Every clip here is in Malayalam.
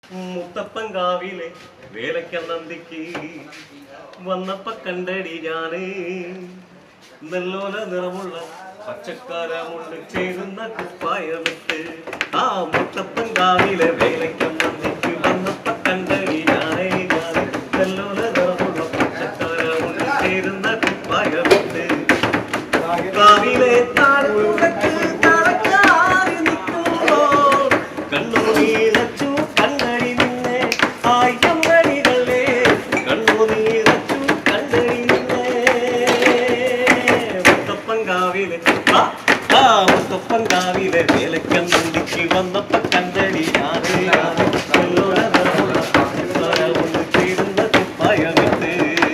മുത്തപ്പൻകാവിലെ വേലക്കന്നന്തിക്ക് വന്നപ്പ കണ്ടടി ഞാന് നെല്ലോല നിറമുള്ള പച്ചക്കാരമുണ്ട് ചേരുന്ന കുപ്പായമിട്ട് ആ മുത്തപ്പൻകാവിലെ വേലക്കന്നന്തിക്ക് വന്നപ്പ കണ്ടടി ഞാനേ ഞാന് നെല്ലോല നിറമുള്ള പച്ചക്കാരമുണ്ട് ചേരുന്ന കുപ്പായമിട്ട് കാവിലെ താഴെക്കുടക്ക് തളക്കാറി നിൽക്കുമ്പോൾ കണ്ണുനീരച്ചു കണ്ണടി നിന്നെ ആയിരങ്ങളികളെ കണ്ണുനീരച്ചു കണ്ണടി നിന്നെ മുത്തപ്പൻകാവിലെ ആ ആ മുത്തപ്പൻകാവിലെ വേലക്കന്തിക്ക് വന്നപ്പ കണ്ടടി ഞാനേ ഞാനേ എല്ലോല നിറമുള്ള പച്ചക്കറ കൊണ്ട് ചേരുന്ന കുപ്പായമിട്ട്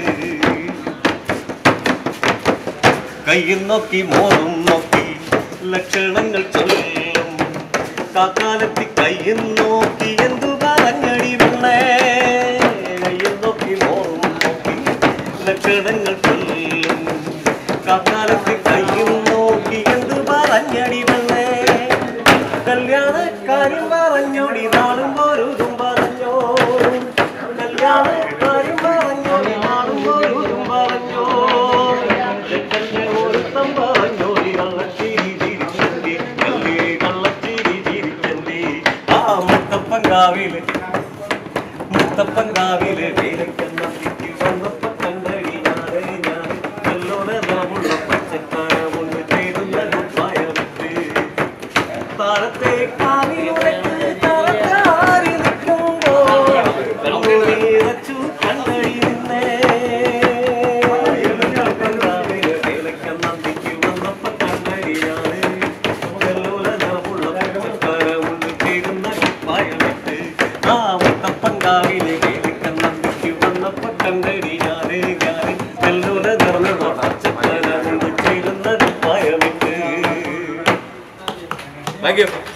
കയ്യിൽ നോക്കി മോറും നോക്കി ലക്ഷണങ്ങൾ ചൊല്ലും കാക്കാലത്തി കയ്യിൽ നോക്കി എന്തു പറഞ്ഞടി പെണ്ണേ കയ്യിൽ നോക്കി മോറും നോക്കി ലക്ഷണങ്ങൾ ചൊല്ലും കാക്കാലത്തി കയ്യിൽ നോക്കി എന്തു പറഞ്ഞടി പെണ്ണേ കല്യാണ കാര്യം പറഞ്ഞോടി നാളും ഓരോതും പറഞ്ഞോ കല്യാണ കാര്യം പറഞ്ഞോടി നാളും ഓരോതും പറഞ്ഞോ ചെക്കൻ്റെ ഒരുത്തം പറഞ്ഞോടി കള്ളച്ചിരി ചിരിച്ചെന്തി കല്ലി കള്ളച്ചിരി ചിരിച്ചെന്തി ആ മുത്തപ്പൻകാവില് മുത്തപ്പൻകാവില് വേലക്കന്നത്തിക്ക് വന്നപ്പ കണ്ടടി ഞാനേ ഞാനേ നല്ലോണ നാമുള്ള പച്ചക്കാരമുണ്ട് ചേരുന്ന കുപ്പായമിട്ട് താഴത്തെ കാവിലുടക്ക് തറക്കാരി നിൽക്കുമ്പോൾ കണ്ണുനീരച്ചു കണ്ടടി നിന്നേ വേലക്കന്നന്തിക്ക് വന്നപ്പ കണ്ടടിയാണ് കല്ലോല നാമുള്ള പച്ചക്കാരമുണ്ട് ചേരുന്ന കുപ്പായമിട്ട് ആ മുത്തപ്പൻകാവിലെ വേലക്കന്നന്തിക്ക് വന്നപ്പ കണ്ടടിയാണ് ഞാന് കല്ലോല നിറഞ്ഞ പച്ചക്കാരമുണ്ട് ചേരുന്ന കുപ്പായമിട്ട് താങ്ക് യു